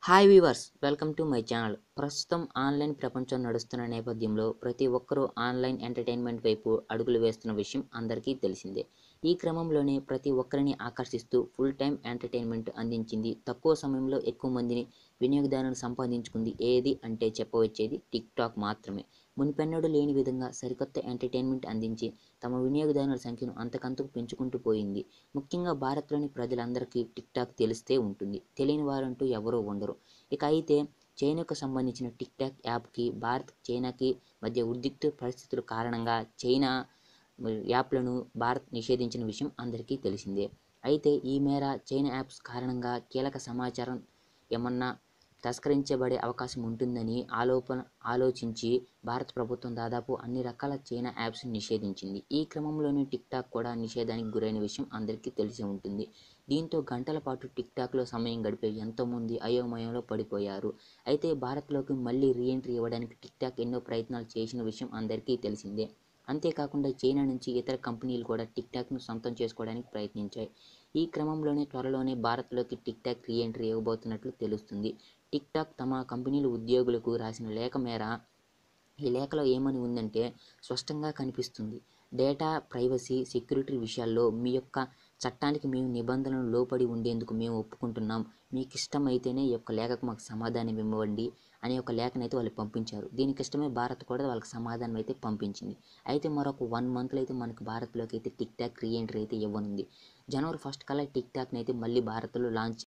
hi viewers welcome to my channel ప్రస్తుతం online ప్రపంచం నడుస్తున్న నేపథ్యంలో ప్రతి ఒక్కరూ ఆన్లైన్ ఎంటర్టైన్మెంట్ వైపు అడుగులు వేస్తున్న విషయం అందరికీ తెలిసిందే ఈ క్రమంలోనే ప్రతి ఒక్కరిని ఆకర్షిస్తూ ఫుల్ టైం ఎంటర్టైన్మెంట్ అందించింది తక్కువ సమయంలో ఎక్కువ మందిని వినియోగదారులను సంపాదించుకుంది ఏది అంటే చెప్పవచ్చేది టిక్ టాక్ మాత్రమే మునిపెన్నడూ లేని విధంగా సరికొత్త ఎంటర్టైన్మెంట్ అందించి తమ వినియోగదారుల సంఖ్యను అంతకంతకు పెంచుకుంటూ పోయింది ముఖ్యంగా భారత్లోని ప్రజలందరికీ టిక్ టాక్ తెలిస్తే ఉంటుంది తెలియని వారంటూ ఎవరూ ఉండరు ఇక అయితే చైనాకు సంబంధించిన టిక్ టాక్ యాప్కి భారత్ చైనాకి మధ్య ఉద్రిక్త పరిస్థితుల కారణంగా చైనా యాప్లను భారత్ నిషేధించిన విషయం అందరికీ తెలిసిందే అయితే ఈ మేర చైనా యాప్స్ కారణంగా కీలక సమాచారం ఏమన్నా తస్కరించబడే అవకాశం ఉంటుందని ఆలోపన ఆలోచించి భారత ప్రభుత్వం దాదాపు అన్ని రకాల చైనా యాప్స్ నిషేధించింది ఈ క్రమంలోనే టిక్ టాక్ కూడా నిషేధానికి గురైన విషయం అందరికీ తెలిసి ఉంటుంది దీంతో గంటల పాటు టిక్ టాక్లో సమయం గడిపే ఎంతోమంది అయోమయంలో పడిపోయారు అయితే భారత్లోకి మళ్ళీ రీఎంట్రీ ఇవ్వడానికి టిక్ టాక్ ఎన్నో ప్రయత్నాలు చేసిన విషయం అందరికీ తెలిసిందే అంతేకాకుండా చైనా నుంచి ఇతర కంపెనీలు కూడా టిక్ టాక్ను సొంతం చేసుకోవడానికి ప్రయత్నించాయి ఈ క్రమంలోనే త్వరలోనే భారత్లోకి టిక్ టాక్ రీఎంట్రీ ఇవ్వబోతున్నట్లు తెలుస్తుంది టిక్ టాక్ తమ కంపెనీల ఉద్యోగులకు రాసిన లేఖ మేర ఈ లేఖలో ఏమని ఉందంటే స్పష్టంగా కనిపిస్తుంది డేటా ప్రైవసీ సెక్యూరిటీ విషయాల్లో మీ యొక్క చట్టానికి మేము నిబంధనలు లోపడి ఉండేందుకు మేము ఒప్పుకుంటున్నాం మీకు ఇష్టమైతేనే ఈ యొక్క లేఖకు మాకు సమాధానం ఇవ్వండి అనే ఒక లేఖనైతే వాళ్ళు పంపించారు దీనికి ఇష్టమే భారత్ కూడా వాళ్ళకి సమాధానం అయితే పంపించింది అయితే మరొక వన్ మంత్లో అయితే మనకు భారత్లోకి అయితే టిక్ టాక్ రీఎంట్రీ అయితే ఇవ్వనుంది జనవరి ఫస్ట్ కల్లా టిక్ టాక్ని అయితే మళ్ళీ భారత్లో లాంచ్